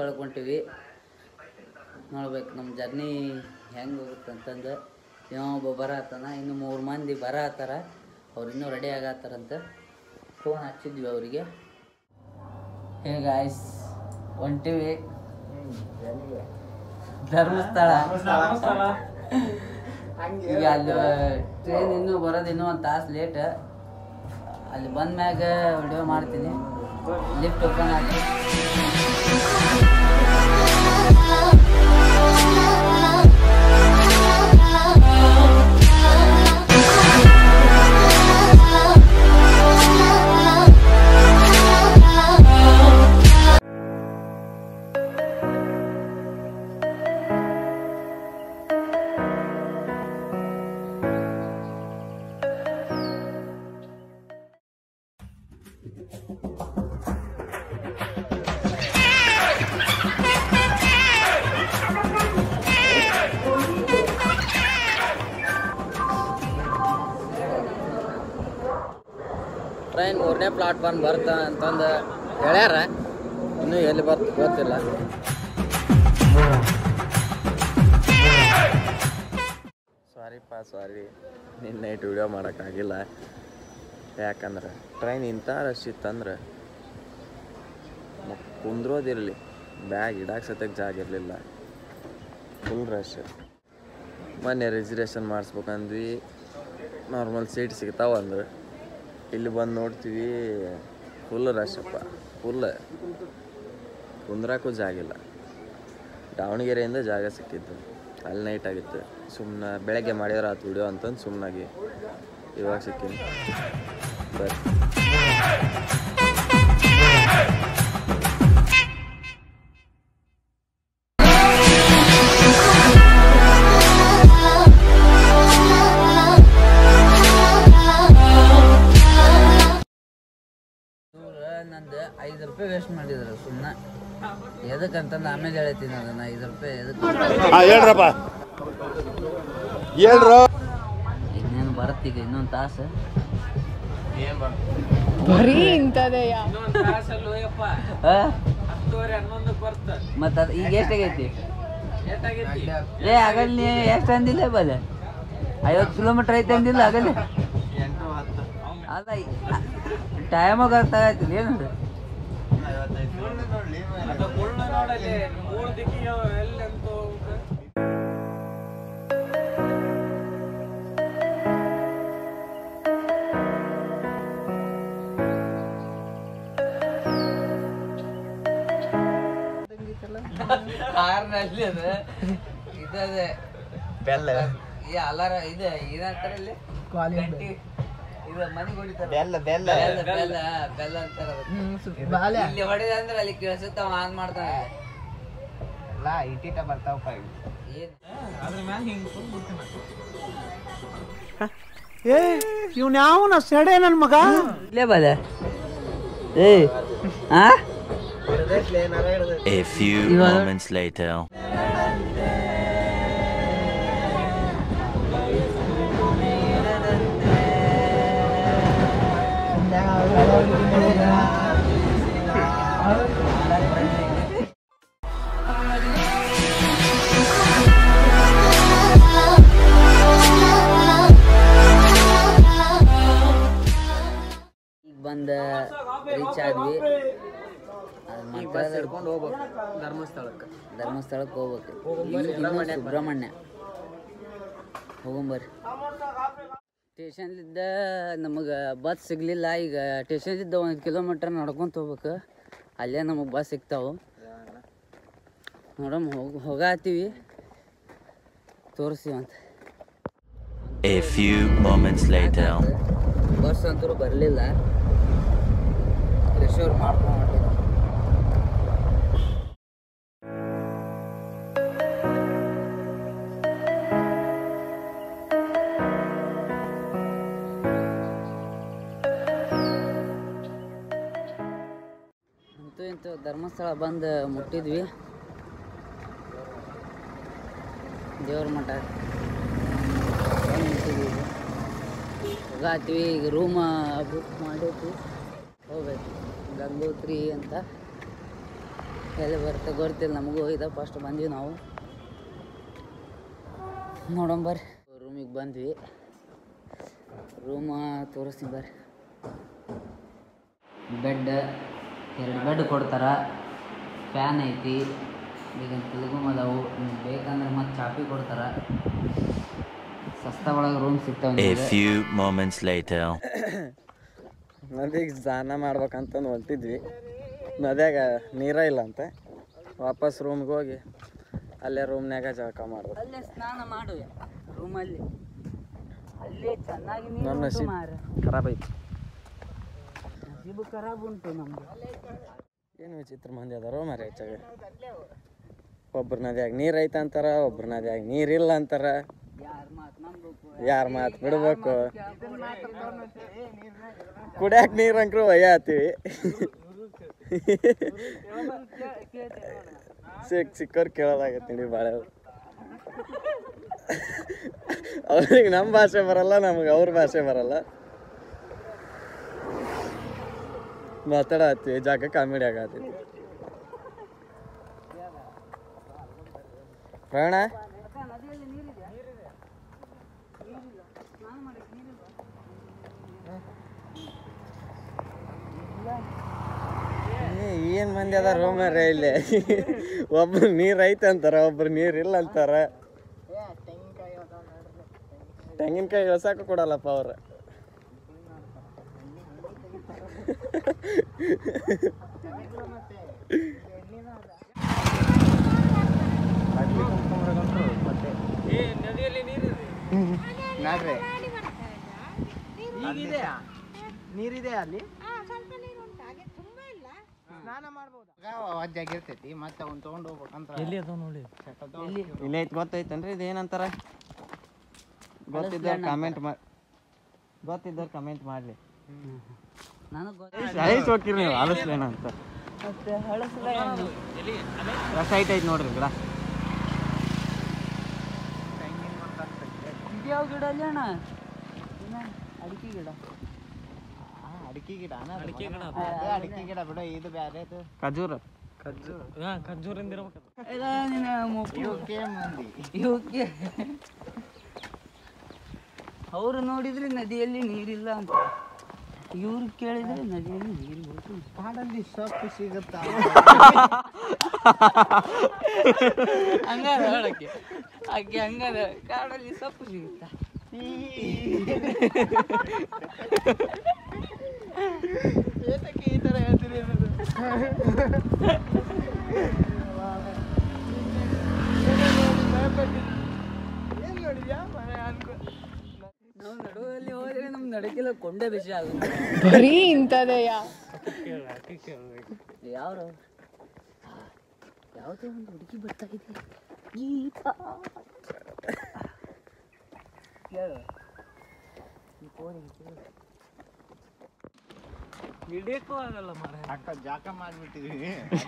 ಧರ್ಮಸ್ಥಳಕ್ಕೆ ಹೊಂಟಿವಿ ನೋಡ್ಬೇಕು ನಮ್ಮ ಜರ್ನಿ ಹೆಂಗೆ ಹೋಗುತ್ತೆ ಅಂತಂದು ಇನ್ನೊಬ್ಬ ಬರತ್ತಾನ ಇನ್ನು ಮೂರು ಮಂದಿ ಬರತ್ತಾರ ಅವ್ರು ಇನ್ನೂ ರೆಡಿ ಆಗತ್ತಾರಂತ ಫೋನ್ ಹಚ್ಚಿದ್ವಿ ಅವರಿಗೆ ಹೇ ಗಾಯ್ಸ್ ಹೊಂಟಿವಿ ಧರ್ಮಸ್ಥಳ ಈಗ ಅಲ್ಲಿ ಟ್ರೈನ್ ಇನ್ನೂ ಬರೋದು ಇನ್ನೂ ಒಂದು ತಾಸು ಲೇಟ್ ಅಲ್ಲಿ ಬಂದ ಮ್ಯಾಗ ವಿಡಿಯೋ ಮಾಡ್ತೀನಿ ಲಿಫ್ಟ್ ಓಪನ್ ಹಾಕಿ ಟ್ರೈನ್ ಮೂರನೇ ಪ್ಲಾಟ್ಫಾರ್ಮ್ ಬರ್ತಾ ಅಂತಂದು ಹೇಳ್ಯಾರ ಇನ್ನೂ ಎಲ್ಲಿ ಬರ್ತ ಗೊತ್ತಿಲ್ಲ ಸಾರಿಪ್ಪ ಸಾರಿ ನಿನ್ನ ನೈಟ್ ವಿಡಿಯೋ ಮಾಡೋಕ್ಕಾಗಿಲ್ಲ ಯಾಕಂದ್ರೆ ಟ್ರೈನ್ ಇಂಥ ರಶ್ ಇತ್ತಂದ್ರೆ ಮ- ಕುಂದ್ರೋದಿರಲಿ ಬ್ಯಾಗ್ ಇಡಾಕ್ ಸತ್ಯಕ್ಕೆ ಜಾಗ ಇರಲಿಲ್ಲ ಫುಲ್ ರಶ್ ಮೊನ್ನೆ ರಿಸರ್ವೇಷನ್ ಮಾಡಿಸ್ಬೇಕಂದ್ವಿ ನಾರ್ಮಲ್ ಸೀಟ್ ಸಿಗ್ತಾವ ಅಂದ್ರೆ ಇಲ್ಲಿ ಬಂದು ನೋಡ್ತೀವಿ ಫುಲ್ ರಶ್ ಅಪ್ಪ ಫುಲ್ ಕುಂದ್ರಾಕೂ ಜಾಗ ಇಲ್ಲ ದಾವಣಗೆರೆಯಿಂದ ಜಾಗ ಸಿಕ್ಕಿತ್ತು ಅಲ್ಲಿ ನೈಟ್ ಆಗಿತ್ತು ಸುಮ್ಮನೆ ಬೆಳಗ್ಗೆ ಮಾಡಿದ್ರೆ ಆತು ವಿಡಿಯೋ ಅಂತಂದು ಸುಮ್ಮನಾಗಿ ಇವಾಗ ಸಿಕ್ಕಿನಿ ಬರ್ ಇವ್ರು ನಂದು ಐದು ರೂಪಾಯಿ ವೇಸ್ಟ್ ಮಾಡಿದ್ರು ಸುಮ್ಮನೆ ಎದಕ್ಕಂತಂದು ಆಮೇಲೆ ಹೇಳ್ತೀನಿ ಅದನ್ನ ಐದು ರೂಪಾಯಿ ಎದಕ್ಕೆ ಹೇಳ್ರಪ್ಪ ಹೇಳ್ರ ಇನ್ನೇನು ಬರುತ್ತೀಗ ಇನ್ನೊಂದು ತಾಸು ಬರೀ ಇಂಥದೆಯ ಮತ್ತು ಅದು ಈಗ ಎಷ್ಟಾಗೈತಿ ಏ ಆಗಲ್ಲಿ ಎಷ್ಟು ಅಂದಿಲ್ಲ ಬಲೆ ಐವತ್ತು ಕಿಲೋಮೀಟ್ರ್ ಐತೆ ಅಂದಿಲ್ಲ ಆಗಲ್ಲಿ ಅಲ್ಲ ಟೈಮಾಗ ಅರ್ಥ ಆಯ್ತಿಲ್ಲ ಏನು ಕಾರ್ನಲ್ಲಿ ಅದು ಇದದೆ ಬೆಲ್ಲ ಈ ಅಲಾರ ಇದು ಏನಂತಾರೆ ಇಲ್ಲಿ ಗಂಟಿ ಇದು ಮನೆಗೆ ಹೊಡಿತಾರೆ ಬೆಲ್ಲ ಬೆಲ್ಲ ಬೆಲ್ಲ ಬೆಲ್ಲ ಬೆಲ್ಲ ಅಂತಾರ ಅದಕ್ಕೆ. ಇಲ್ಲಿ ಹೊಡೆದ ಅಂದ್ರೆ ಅಲ್ಲಿ ಕೇಳಿಸುತ್ತ ಅವ ಆನ್ ಮಾಡ್ತಾನೆ ಇಟ್ಟಿಟ ಬರ್ತಾವಪ್ಪ ಏನ್ ಏ ಇವ್ನ ಯಾವನ ಸೆಡೆ ನನ್ ಮಗ ಇಲ್ಲೇ ಬದ ಏ ಆ A few You are- moments later. ಈಗ ಬಂದ ರೀಚ್ ಆದ್ವಿ ಅದ್ ಮತ್ತೆ ಹಿಡ್ಕೊಂಡು ಹೋಗ್ಬೇಕು ಧರ್ಮಸ್ಥಳಕ್ಕೆ ಧರ್ಮಸ್ಥಳಕ್ಕೆ ಹೋಗ್ಬೇಕು ಈಗ ಇನ್ನು ಸುಬ್ರಹ್ಮಣ್ಯ ಹೋಗಂಬರ್ರಿ ಸ್ಟೇಷನ್ಲಿದ್ದ ನಮಗೆ ಬಸ್ ಸಿಗಲಿಲ್ಲ ಈಗ ಸ್ಟೇಷನ್ಲಿದ್ದ ಒಂದು ಕಿಲೋಮೀಟ್ರ್ ನಡ್ಕೊಂತ ಹೋಗ್ಬೇಕು ಅಲ್ಲೇ ನಮಗೆ ಬಸ್ ಸಿಗ್ತಾವೆ ನೋಡಮ್ಮ ಹೋಗಿ ಹೋಗಾತೀವಿ ತೋರಿಸ್ತೀವಂತ A few moments later. Bus ಅಂತೂ ಬರಲಿಲ್ಲ ರಿಸರ್ವ್ ಮಾಡ್ಕೊಂಡು ಹೊಂಟಿದ್ವಿ. ಅಂತೂ ಇಂತೂ ಧರ್ಮಸ್ಥಳ ಬಂದು ಮುಟ್ಟಿದ್ವಿ ದೇವ್ರ ಮಠ ಬಂದ್ ಮುಟ್ಟಿದ್ವಿ ಈಗ. ಹೋಗಾತೀವಿ ಈಗ ರೂಮ್ ಬುಕ್ ಮಾಡೈತಿ ಹೋಗ್ಬೇಕು ಗಂಗೋತ್ರಿ ಅಂತ ಎಲ್ಲಿ ಬರುತ್ತೆ ಗೊತ್ತಿಲ್ಲ ನಮಗೂ ಇದು ಫಸ್ಟ್ ಬಂದ್ವಿ ನಾವು ನೋಡೋಣ ಬರ್ರಿ ರೂಮಿಗೆ ಬಂದ್ವಿ ರೂಮ ತೋರಿಸ್ತೀನಿ ಬರ್ರಿ ಬೆಡ್ ಎರಡು ಬೆಡ್ ಕೊಡ್ತಾರ ಫ್ಯಾನ್ ಐತಿ ಈಗ ತೆಲುಗು ಅದಾವು ನಿಮ್ಗೆ ಬೇಕಂದ್ರೆ ಮತ್ತೆ ಚಾಪಿ ಕೊಡ್ತಾರ ಸಸ್ತಾ ಒಳಗೆ ರೂಮ್ ಸಿಗ್ತಾವೆ A ನಿಮ್ಗೆ few moments later. ನದಿಗೆ ಸ್ನಾನ ಮಾಡ್ಬೇಕಂತಂದು ಹೊಂಟಿದ್ವಿ ನದ್ಯಾಗ ನೀರ ಇಲ್ಲ ಅಂತ ವಾಪಸ್ ರೂಮ್ಗೆ ಹೋಗಿ ಅಲ್ಲೇ ರೂಮ್ನ್ಯಾಗ ಜಳಕ ಮಾಡ್ಬೇಕು ಅಲ್ಲೇ ಸ್ನಾನ ಮಾಡು ರೂಮಲ್ಲಿ ಅಲ್ಲೇ ಚೆನ್ನಾಗಿ ನೀರು ನಮ್ಮ ಉಂಟು ನಸೀಬ್ ಮಾರ್ರೆ. ಖರಾಬ್ ಐತಿ ನಸೀಬು ಖರಾಬ್ ಉಂಟು ನಮ್ದು ಏನು ವಿಚಿತ್ರ ಮಂದಿ ಅದಾರೋ ಮರ ಹೆಚ್ಚಾಗ ಒಬ್ರ ನದ್ಯಾಗ ನೀರು ಐತೆ ಅಂತಾರ ಒಬ್ರ ನದ್ಯಾಗ ನೀರಿಲ್ಲ ಅಂತಾರ ಯಾರ ಮಾತು ನಂಬಬೇಕು ಯಾರ ಮಾತು ಬಿಡ್ಬೇಕು ಕುಡ್ಯಾಕ ನೀರು ಅಂಕ್ರು ಒಯ್ಯ ಹತ್ತೀವಿ ಸಿಕ್ ಸಿಕ್ಕವ್ರು ಕೇಳೋದಾಗತ್ತೆ ನೋಡಿ ಭಾಳ ಅವ್ರಿಗೆ ನಮ್ಮ ಭಾಷೆ ಬರಲ್ಲ ನಮಗೆ ಅವ್ರ ಭಾಷೆ ಬರಲ್ಲ ಮಾತಾಡತ್ತೀವಿ ಜಾಗ ಕಾಮಿಡಿ ಆಗತ್ತೈತಿ ಪ್ರಯಾಣ ಏನ್ ಮಂದಿ ಅದಾರ ರೋಮರೇ ಇಲ್ಲಿ ಒಬ್ರು ನೀರ್ ಐತೆ ಅಂತಾರ ಒಬ್ರು ನೀರ್ ಇಲ್ಲ ಅಂತಾರ ತೆಂಗಿನಕಾಯಿ ಇಳ್ಸಾಕ ಕೊಡಲ್ಲಪ್ಪ ಅವ್ರ ನೀರಿದೆ ಅಲ್ಲಿ ಸ್ನಾನ ಮಾಡ್ಬೋದು ವಜ್ಜಾಗಿರ್ತೈತಿ ಮತ್ತೆ ಅವ್ನು ತೊಗೊಂಡು ಹೋಗ್ಬೇಕಂತ ಎಲ್ಲಿ ಅದ ನೋಡಿ ಇಲ್ಲೇ ಐತ್ ಗೊತ್ತೈತೇನ್ರಿ ಇದು ಏನಂತಾರ ಗೊತ್ತಿದ್ದವ್ರು ಕಮೆಂಟ್ ಮಾಡಿ ಗೊತ್ತಿದ್ದವ್ರು ಕಮೆಂಟ್ ಮಾಡ್ಲಿ ನನಗೆ ಗೊತ್ತ ಸೈಸ್ ಹೋಗ್ತೀರಿ ನೀವು ಆಲಿಸ್ಲೇನ ಅಂತ ಮತ್ತೆ ಹಳಸಲ ರಸ ಐತೆ ಐತೆ ನೋಡ್ರಿ ಗಿಡ ಇದ್ಯಾವ ಗಿಡ ಅಲ್ಲಿ ಅಣ್ಣ ಇನ್ನ ಅಡಿಕೆ ಗಿಡ ಅಡಿಕೆ ಗಿಡ ಅಡಿಕೆ ಗಿಡ ಅಡಿಕೆ ಗಿಡ ಬಿಡು ಇದು ಬ್ಯಾರೆ ಇದು ಖಜೂರ ಇಲ್ಲ ನಿನ್ನ ಮುಪ್ಪು ಇವಕ್ಕೆ ಮಂದಿ ಇವಕ್ಕೆ ಅವರು ನೋಡಿದ್ರೆ ನದಿಯಲ್ಲಿ ನೀರಿಲ್ಲ ಅಂತ ಇವ್ರು ಕೇಳಿದ್ರೆ ನದಿಯಲ್ಲಿ ನೀರು ಬೇಕು ಕಾಡಲ್ಲಿ ಸೊಪ್ಪು ಸಿಗುತ್ತಾ ಹಂಗಾರ ಹೇಳಕ್ಕೆ ಆಕೆ ಹಂಗಾರ ಕಾಡಲ್ಲಿ ಸೊಪ್ಪು ಸಿಗುತ್ತಾ ಏತಕ್ಕೆ ಈ ತರ ಹೇಳ್ತೀರಿ ಅನ್ನೋದು? ಏನ್ ನೋಡಿದ್ಯಾ ಮನೆ ಅನ್ಕೊ ನಾವು ನಡುವಲ್ಲಿ ಹೋದ್ರೆ ನಮ್ ನಡಕಿಲ್ಲ ಕೊಂಡೆ ವಿಷಯ ಆಗುತ್ತೆ ಬರೀ ಇಂಥದೆಯಾ ಯಾವ್ರ ಯಾವುದೋ ಒಂದು ಹುಡುಗಿ ಬರ್ತಾ ಇದೆ ಗೀತಾ ಕೇಳು ಈ ಫೋನಿಗೆ ಕೇಳು. ಅಕ್ಕ ಜಾಕ ಮಾಡ್ಬಿಟ್ಟಿದೀವಿ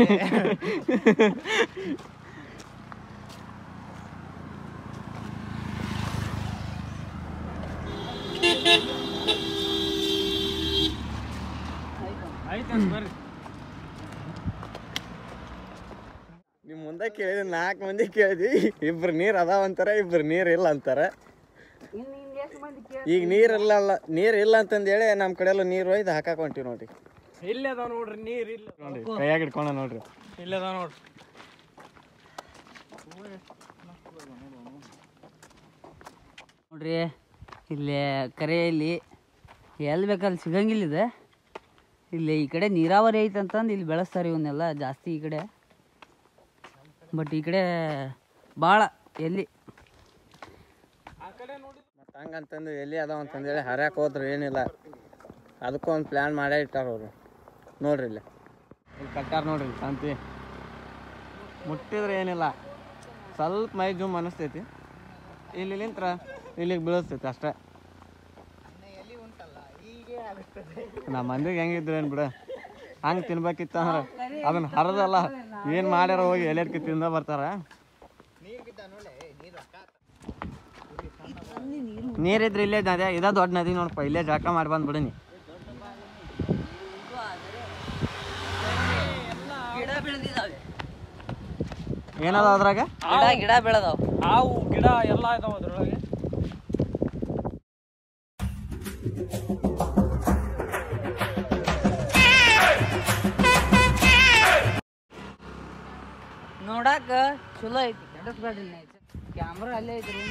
ನಿಮ್ ಮುಂದೆ ಕೇಳಿದ್ವಿ ನಾಲ್ಕು ಮಂದಿ ಕೇಳಿದ್ವಿ ಇಬ್ರು ನೀರ್ ಅದಾವ ಅಂತಾರ ಇಬ್ರು ನೀರ್ ಇಲ್ಲ ಅಂತಾರ ಇನ್ನು ಇನ್ನು ಎಷ್ಟು ಮಂದಿ ಕೇಳಿ ಈಗ ನೀರ್ ಇಲ್ಲ ಅಲ್ಲ ನೀರ್ ಇಲ್ಲ ಅಂತಂದೇಳಿ ನಮ್ಮ ಕಡೆ ಎಲ್ಲ ನೀರು ಒಯ್ದು ಹಾಕಾಕ ಹೊಂಟಿವಿ ನೋಡ್ರಿ ಇಲ್ಲೇ ಅದಾವ ನೋಡ್ರಿ ನೀರ್ ಇಲ್ಲ ನೋಡ್ರಿ ಕೈಯಾಗ ಹಿಡ್ಕೊಂಡ ನೋಡ್ರಿ ಇಲ್ಲೇ ಅದಾವ ನೋಡ್ರಿ ನೋಡ್ರಿ ಇಲ್ಲಿ ಕರೆಯಲ್ಲಿ ಎಲ್ಲಿ ಬೇಕಲ್ಲಿ ಸಿಗಂಗಿಲ್ಲ ಇದೆ ಇಲ್ಲಿ ಈ ಕಡೆ ನೀರಾವರಿ ಐತೆ ಅಂತಂದು ಇಲ್ಲಿ ಬೆಳೆಸ್ತಾರೆ ಇವನ್ನೆಲ್ಲ ಜಾಸ್ತಿ ಈ ಕಡೆ ಬಟ್ ಈ ಕಡೆ ಭಾಳ ಎಲ್ಲಿ ಮತ್ತು ಹಂಗಂತಂದು ಎಲ್ಲಿ ಅದಾವ ಅಂತಂದೇಳಿ ಹರ್ಯಾಕ ಹೋದ್ರು ಏನಿಲ್ಲ ಅದಕ್ಕೂ ಒಂದು ಪ್ಲ್ಯಾನ್ ಮಾಡೇ ಇಟ್ಟಾರ ಅವರು ನೋಡ್ರಿ ಇಲ್ಲಿ ಇಲ್ಲಿ ಕಟ್ಟಾರ ನೋಡ್ರಿ ಇಲ್ಲಿ ಶಾಂತಿ ಮುಟ್ಟಿದ್ರೆ ಏನಿಲ್ಲ ಸ್ವಲ್ಪ ಮೈ ಜೂಮ್ ಅನಿಸ್ತೈತಿ ಇಲ್ಲಿ ನಿಂತ್ರ ಇಲ್ಲಿಗೆ ಬೀಳಿಸ್ತೈತಿ ಅಷ್ಟೇ ನಮ್ಮ ಮಂದಿಗೆ ಹೆಂಗಿದ್ರು ಏನು ಬಿಡ ಹಂಗೆ ತಿನ್ಬೇಕಿತ್ತು ಅಂದ್ರೆ ಅದನ್ನ ಹರಿದಲ್ಲ ಏನು ಮಾಡ್ಯಾರ ಹೋಗಿ ಎಲೆಡ್ಕಿ ತಿಂದ ಬರ್ತಾರ ನೀರಿದ್ರೆ ಇಲ್ಲೇ ನದಿ ಇದ ದೊಡ್ಡ ನದಿ ನೋಡಪ್ಪ ಇಲ್ಲೇ ಜಳಕ ಮಾಡಿ ಬಂದ್ಬಿಡಿನಿ ಗಿಡ ಬೆಳೆದಿದ್ದಾವೆ ಏನದ ಅದ್ರಾಗ ಗಿಡ ಗಿಡ ಬೆಳೆದಾವ್ ಹಾವು ಗಿಡ ಎಲ್ಲ ಇದಾವ ಅದ್ರೊಳಗೆ ನೋಡಾಕ ಚಲೋ ಐತಿ ಕೆಡಸ್ಬೇಡ್ರಿ ಕ್ಯಾಮ್ರಾ ಅಲ್ಲೇ ಐತ್ರಿ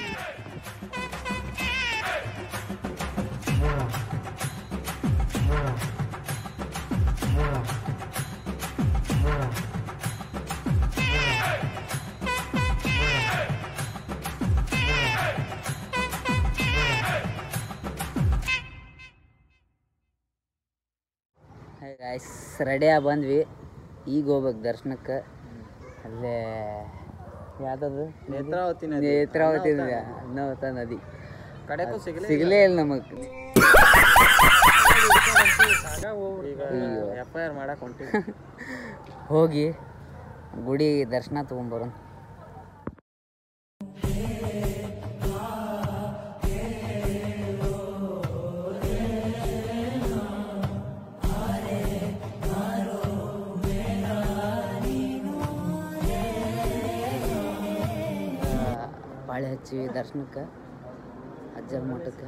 ಗಾಯ್ಸ್ ರೆಡಿಯಾಗಿ ಬಂದ್ವಿ ಈಗ ಹೋಗ್ಬೇಕು ದರ್ಶನಕ್ಕೆ ಅಲ್ಲೇ ಯಾವ್ದದು ನೇತ್ರಾವತಿ ನೇತ್ರಾವತಿ ನದಿ, ಅನ್ನಾವತ ನದಿ ಕಡೆಗೂ ಸಿಗಲಿ ಸಿಗಲೇ ಇಲ್ಲ ನಮಗೆ ಈಗ ಎಫ್ ಐ ಆರ್ ಮಾಡಕ್ ಹೊಂಟಿವಿ ಹೋಗಿ ಗುಡಿ ದರ್ಶನ ತೊಗೊಂಬರೋಣ ಬಾಳೆ ಹಚ್ಚಿವಿ ದರ್ಶನಕ್ಕೆ ಅಜ್ಜರ ಮಠಕ್ಕೆ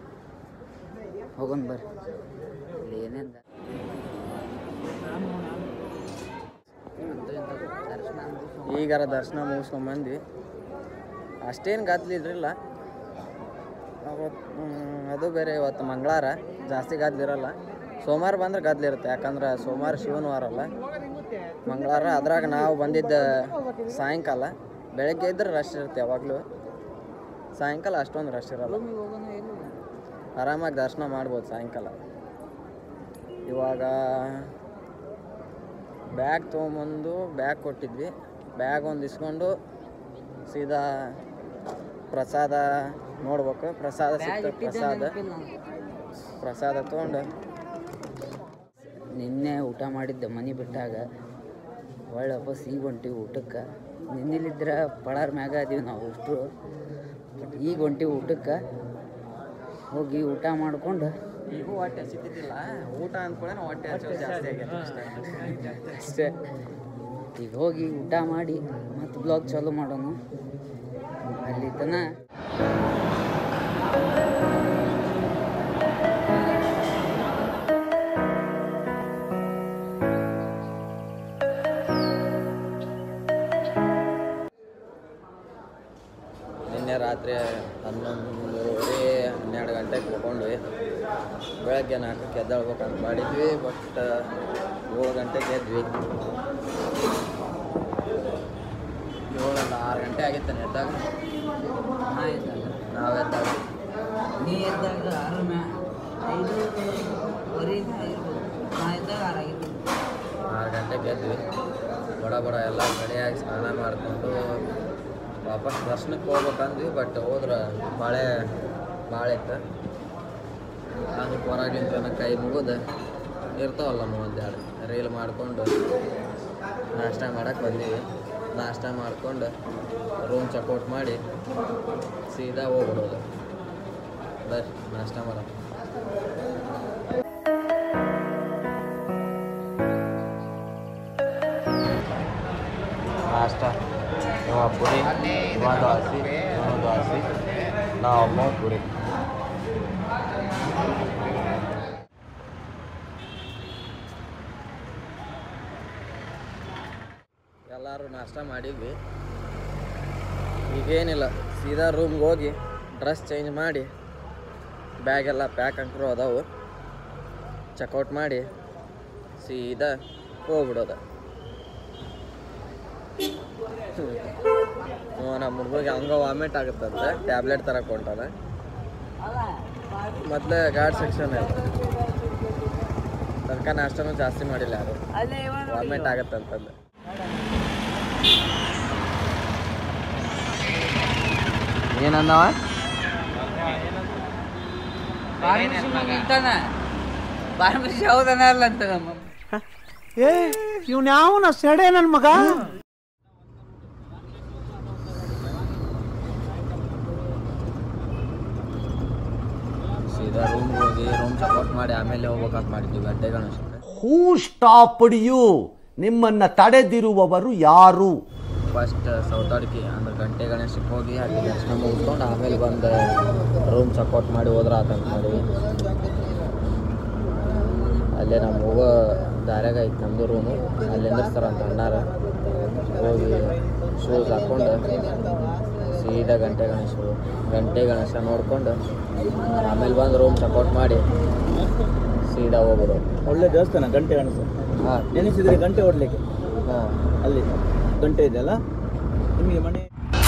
ಹೋಗೋಣ ಬರ್ರಿ ಇಲ್ಲಿ ಏನೇನು ದರ್ಶನ ಅಂದ್ರೆ ಈಗಾರ ದರ್ಶನ ಮುಗಿಸ್ಕೊಂಡ್ ಬಂದ್ವಿ ಅಷ್ಟೇನು ಗದ್ಲಿದ್ರಿಲ್ಲ ಅವತ್ತು ಹ್ಮ್, ಅದು ಬೇರೆ ಇವತ್ತು ಮಂಗಳವಾರ ಜಾಸ್ತಿ ಗದ್ಲಿರಲ್ಲ ಸೋಮವಾರ ಬಂದ್ರೆ ಗದ್ಲಿರುತ್ತೆ ಯಾಕಂದ್ರೆ ಸೋಮವಾರ ಶಿವನ ವಾರ ಅಲ್ಲ ಮಂಗಳವಾರ ಅದ್ರಾಗ ನಾವು ಬಂದಿದ್ದ ಸಾಯಂಕಾಲ ಬೆಳಗ್ಗೆ ಇದ್ರೆ ರಶ್ ಇರುತ್ತೆ ಯಾವಾಗಲೂ ಸಾಯಂಕಾಲ ಅಷ್ಟೊಂದು ರಶ್ ಇರಲ್ಲ ಆರಾಮಾಗಿ ದರ್ಶನ ಮಾಡ್ಬೋದು ಸಾಯಂಕಾಲ ಇವಾಗ ಬ್ಯಾಗ್ ತೊಗೊಂಬಂದು ಬ್ಯಾಗ್ ಕೊಟ್ಟಿದ್ವಿ ಬ್ಯಾಗ್ ಒಂದು ಇಸ್ಕೊಂಡು ಸೀದಾ ಪ್ರಸಾದ ನೋಡ್ಬೇಕು ಪ್ರಸಾದ ಸಿಕ್ತು ಪ್ರಸಾದ ಪ್ರಸಾದ ತೊಗೊಂಡು ನಿನ್ನೆ ಊಟ ಮಾಡಿದ್ದೆ ಮನೆ ಬಿಟ್ಟಾಗ ಒಳ್ಳೆ ವಾಪಸ್ ಈಗ ಹೊಂಟಿವಿ ಊಟಕ್ಕೆ ನಿನ್ನೆಲಿದ್ರೆ ಪಳಾರ್ ಮ್ಯಾಗ ಅದೀವಿ ನಾವು ಅಷ್ಟು ಬಟ್ ಈಗ ಹೊಂಟಿವಿ ಊಟಕ್ಕೆ ಹೋಗಿ ಊಟ ಮಾಡ್ಕೊಂಡು ಈಗೂ ಹೊಟ್ಟೆ ಹಸಿತಿದ್ದಿಲ್ಲ ಊಟ ಅಂದ್ಕೊಳ್ಳೆ ಹೊಟ್ಟೆ ಹಚ್ಚೋದು ಜಾಸ್ತಿ ಆಗೈತೆ ಅಷ್ಟೇ ಅಷ್ಟೇ ಈಗ ಹೋಗಿ ಊಟ ಮಾಡಿ ಮತ್ತು ಬ್ಲಾಗ್ ಚಾಲೂ ಮಾಡೋಣ ಅಲ್ಲಿ ತನ ನಿನ್ನೆ ರಾತ್ರಿ ಹನ್ನೊಂದುವರೆ ಹನ್ನೆರಡು ಗಂಟೆಗೆ ಹೋಗ್ಕೊಂಡ್ವಿ ಬೆಳಗ್ಗೆ ನಾಲ್ಕಕ್ಕೆ ಎದ್ದೇಳ್ಬೇಕಂತ ಮಾಡಿದ್ವಿ ಬಟ್ ಏಳು ಗಂಟೆಗೆ ಎದ್ವಿ ಏಳಲ್ಲ ಆರು ಗಂಟೆ ಆಗಿತ್ತಾನೆ ಎದ್ದಾಗ ನಾ ಎದ್ದಾಗ ನಾವು ಎದ್ದಾಗ ನೀ ಎದ್ದಾಗ ಆರು ಮ್ಯಾ ಐದುವರೆಗೆ ಇರ್ಬೋದು ನಾ ಎದ್ದಾಗ ಆರಾಗಿತ್ತು ಆರು ಗಂಟೆಗೆ ಎದ್ವಿ ಬಡ ಬಡ ಎಲ್ಲ ರೆಡಿಯಾಗಿ ಸ್ನಾನ ಮಾಡಿಕೊಂಡು ವಾಪಸ್ ದರ್ಶನಕ್ಕೆ ಹೋಗ್ಬೇಕಂದ್ವಿ ಬಟ್ ಹೋದ್ರೆ ಮಳೆ ಭಾಳ ಇತ್ತು ಅದಕ್ಕೆ ಹೊರಗಿನ ತನಕ ಕೈ ಮುಗಿದು ಇರ್ತಾವಲ್ಲ ಒಂದೆರಡು ರೀಲ್ ಮಾಡಿಕೊಂಡು ನಾಷ್ಟ ಮಾಡಕ್ಕೆ ಬಂದೀವಿ ನಾಷ್ಟ ಮಾಡ್ಕೊಂಡು ರೂಮ್ ಚೆಕ್ಔಟ್ ಮಾಡಿ ಸೀದಾ ಹೋಗ್ಬಿಡೋದು ಬರ್ರಿ ನಾಷ್ಟ ಮಾಡೋಣ ನಾಷ್ಟ ಇವ ಪುರಿ ಇವ ದೋಸೆ ಇವ ದೋಸೆ ನಾವು ಅಮ್ಮ ಪುರಿ ಎಲ್ಲರೂ ನಾಷ್ಟ ಮಾಡಿದ್ವಿ ಈಗೇನಿಲ್ಲ ಸೀದಾ ರೂಮ್ಗೆ ಹೋಗಿ ಡ್ರೆಸ್ ಚೇಂಜ್ ಮಾಡಿ ಬ್ಯಾಗ್ ಎಲ್ಲ ಪ್ಯಾಕ್ ಅಂಕರು ಅದಾವು ಚೆಕ್ಔಟ್ ಮಾಡಿ ಸೀದಾ ಹೋಗ್ಬಿಡೋದು ಹ್ಞೂ ನಮ್ಮ ಹುಡುಗಗೆ ಹಂಗ ವಾಮಿಟ್ ಆಗುತ್ತಂತೆ ಟ್ಯಾಬ್ಲೆಟ್ ತರಕ್ಕೆ ಹೊಂಟಾನ ಮೊದಲೇ ಗಾರ್ಡ್ ಸೆಕ್ಷನ್ ಇದೆ ತನಕ ನಾಷ್ಟನೂ ಜಾಸ್ತಿ ಮಾಡಿಲ್ಲ ಯಾರು ವಾಮಿಟ್ ಆಗತ್ತಂತಂದು ಏನಂದವ ಅಂತಾನ ಬಾರ್ಮಿಸಿ ಹೌದನ ಅಲ್ಲ ಅಂತ ನಮ್ಮ ಏ ಇವ್ನ ಯಾವನ ಸೆಡೆ ನನ್ ಮಗ ಸೀದಾ ರೂಮ್ಗೆ ಹೋಗಿ ರೂಮ್ ಚೆಕ್ಔಟ್ ಮಾಡಿ ಆಮೇಲೆ ಹೋಗ್ಬೇಕಂತ ಮಾಡಿದ್ವಿ ಗಡ್ಡೆ ಗಣೇಶಕ್ಕೆ ಹೂ ಸ್ಟಾಪ್ಡ್ ಯು ನಿಮ್ಮನ್ನ ತಡೆದಿರುವವರು ಯಾರು ಫಸ್ಟ್ ಸೌತಾಡ್ಕಿ ಅಂದ್ರೆ ಗಂಟೆ ಗಣೇಶಕ್ಕೆ ಹೋಗಿ ಅಲ್ಲಿ ದರ್ಶನ ಮುಗಿಸ್ಕೊಂಡು ಆಮೇಲೆ ಬಂದು ರೂಮ್ ಚೆಕ್ಔಟ್ ಮಾಡಿ ಹೋದ್ರೆ ಆತಂತ ಮಾಡಿ ಅಲ್ಲೇ ನಮ್ಮ ಹೋಗೋ ದಾರ್ಯಾಗ ಐತೆ ನಮ್ಮದು ರೂಮು ಅಲ್ಲಿ ನಿಂದಿರ್ಸ್ತಾರ ಅಂತ ಅಣ್ಣಾರ ಹೋಗಿ ಶೂಸ್ ಹಾಕ್ಕೊಂಡು ಸೀದಾ ಗಂಟೆ ಗಣೇಶ ಗಂಟೆ ಗಣೇಶ ನೋಡ್ಕೊಂಡು ಆಮೇಲೆ ಬಂದು ರೂಮ್ ಚೆಕ್ಔಟ್ ಮಾಡಿ ಸೀದಾ ಹೋಗೋದು ಒಳ್ಳೆ ದೇವಸ್ಥಾನ ಗಂಟೆ ಕಾಣಿಸು ಹಾಂ ನೆನೆಸಿದ್ರೆ ಗಂಟೆ ಹೊಡ್ಲಿಕ್ಕೆ ಹಾಂ ಅಲ್ಲಿ ಗಂಟೆ ಇದೆಯಲ್ಲ ನಿಮಗೆ ಮನೆ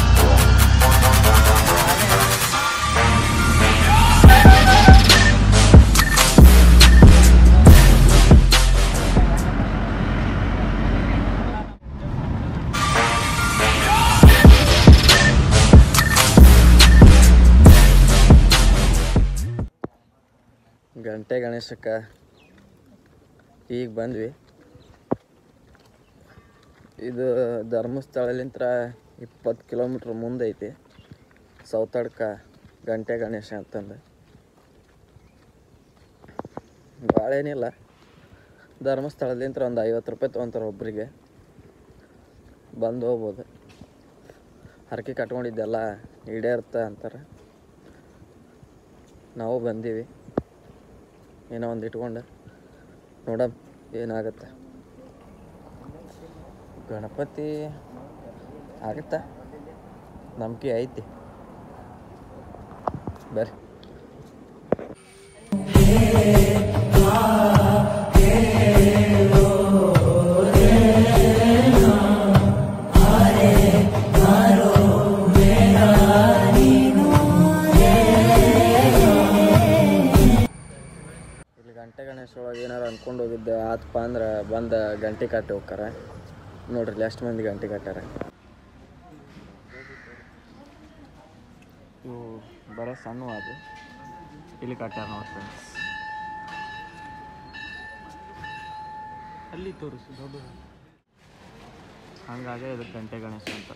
ಗಂಟೆ ಗಣೇಶಕ್ಕೆ ಈಗ ಬಂದ್ವಿ ಇದು ಧರ್ಮಸ್ಥಳಲಿಂತ್ರ ಇಪ್ಪತ್ತು ಕಿಲೋಮೀಟ್ರ್ ಮುಂದೆ ಐತಿ ಸೌತಡ್ಕ ಗಂಟೆ ಗಣೇಶ ಅಂತಂದು ಭಾಳ ಏನಿಲ್ಲ ಧರ್ಮಸ್ಥಳದಿಂದ ಒಂದು ಐವತ್ತು ರೂಪಾಯಿ ತೊಗೊಂತಾರೆ ಒಬ್ಬರಿಗೆ ಬಂದು ಹೋಗ್ಬೋದು ಹರಕೆ ಕಟ್ಕೊಂಡಿದ್ದೆಲ್ಲ ಈಡೇರುತ್ತೆ ಅಂತಾರೆ ನಾವು ಬಂದೀವಿ ಏನೋ ಒಂದು ಇಟ್ಕೊಂಡು ನೋಡಮ್ ಏನಾಗುತ್ತೆ ಗಣಪತಿ ಆಗುತ್ತಾ ನಂಬಿಕೆ ಐತಿ ಬರ್ರಿ ಇಲ್ಲಿ ಗಂಟೆ ಗಣೇಶ ಒಳಗೆ ಏನಾರು ಅನ್ಕೊಂಡು ಹೋಗಿದ್ದೆ ಆತಪ್ಪ ಅಂದ್ರೆ ಬಂದು ಗಂಟೆ ಕಟ್ಟಿ ಹೋಗ್ತಾರೆ ನೋಡ್ರಿ ಎಷ್ಟು ಮಂದಿ ಗಂಟೆ ಕಟ್ಟಾರ ಇವು ಬರೀ ಸಣ್ಣ ಅದು ಇಲ್ಲಿ ಕಟ್ಟಾರ ನೋಡಿ ಫ್ರೆಂಡ್ಸ್ ಅಲ್ಲಿ ತೋರಿಸು ದೊಡ್ಡ ಹಂಗಾಗಿ ಇದಕ್ಕೆ ಗಂಟೆ ಗಣೇಶ ಅಂತ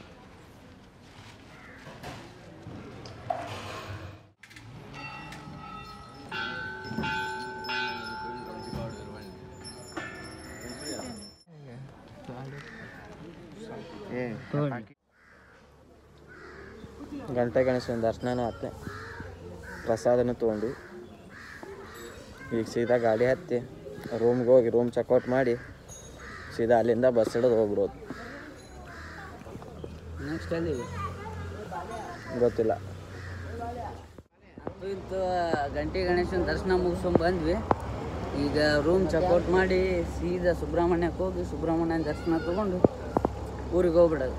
ಗಂಟೆ ಗಣೇಶನ ದರ್ಶನನೂ ಆತೆ ಪ್ರಸಾದನೂ ತೊಗೊಂಡು ಈಗ ಸೀದಾ ಗಾಡಿ ಹತ್ತಿ ರೂಮ್ಗೆ ಹೋಗಿ ರೂಮ್ ಚೆಕ್ಔಟ್ ಮಾಡಿ ಸೀದಾ ಅಲ್ಲಿಂದ ಬಸ್ ಹಿಡಿದು ಹೋಗ್ಬಿಡೋದು ನೆಕ್ಸ್ಟ್ ಅಲ್ಲಿ ಗೊತ್ತಿಲ್ಲ ಅಂತೂ ಇಂತೂ ಗಂಟೆ ಗಣೇಶನ ದರ್ಶನ ಮುಗಿಸ್ಕೊಂಡ್ ಬಂದ್ವಿ ಈಗ ರೂಮ್ ಚೆಕ್ಔಟ್ ಮಾಡಿ ಸೀದಾ ಸುಬ್ರಹ್ಮಣ್ಯಕ್ಕೆ ಹೋಗಿ ಸುಬ್ರಹ್ಮಣ್ಯನ ದರ್ಶನ ತಗೊಂಡು ಊರಿಗೆ ಹೋಗ್ಬಿಡೋದು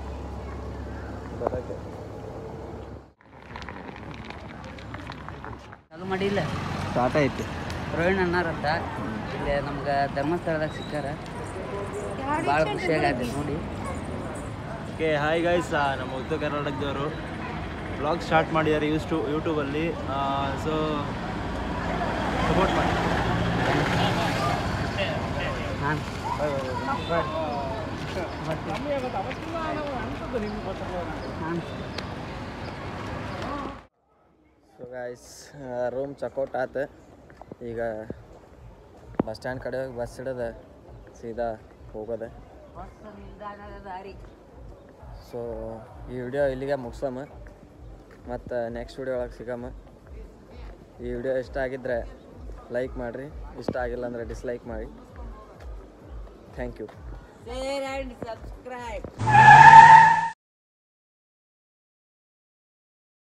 ಚಾಲು ಮಾಡಿಲ್ಲ ಸ್ಟಾರ್ಟ್ ಐತಿ ಪ್ರವೀಣ್ ಅಣ್ಣಾರಂತ ಇಲ್ಲಿ ನಮ್ಗೆ ಧರ್ಮಸ್ಥಳದಾಗ ಸಿಕ್ಕಾರ ಭಾಳ ಖುಷಿಯಾಗೈತೆ ನೋಡಿ ಓಕೆ ಹಾಯ್ ಗೈಸ್ ನಮ್ಮ ಉತ್ತರ ಕರ್ನಾಟಕದವರು ಬ್ಲಾಗ್ ಸ್ಟಾರ್ಟ್ ಮಾಡಿದ್ದಾರೆ ಯೂಸ್ಟು ಯೂಟ್ಯೂಬಲ್ಲಿ ಸೊ ಸಪೋರ್ಟ್ ಮಾಡಿ ಹಾಂ ಹಾಂ ಸೊ ಗಾಯ್ಸ್ ರೂಮ್ ಚೆಕ್ಔಟ್ ಆತು ಈಗ ಬಸ್ ಸ್ಟ್ಯಾಂಡ್ ಕಡೆ ಹೋಗಿ ಬಸ್ ಹಿಡಿದ ಸೀದಾ ಹೋಗೋದೆ ಸೊ ಈ ವಿಡಿಯೋ ಇಲ್ಲಿಗೆ ಮುಗ್ಸಮ್ಮ ಮತ್ತು ನೆಕ್ಸ್ಟ್ ವಿಡಿಯೋ ಒಳಗೆ ಸಿಗಮ್ಮ ಈ ವಿಡಿಯೋ ಇಷ್ಟ ಆಗಿದ್ದರೆ ಲೈಕ್ ಮಾಡಿರಿ ಇಷ್ಟ ಆಗಿಲ್ಲ ಅಂದರೆ ಡಿಸ್ಲೈಕ್ ಮಾಡಿ thank you Share and subscribe.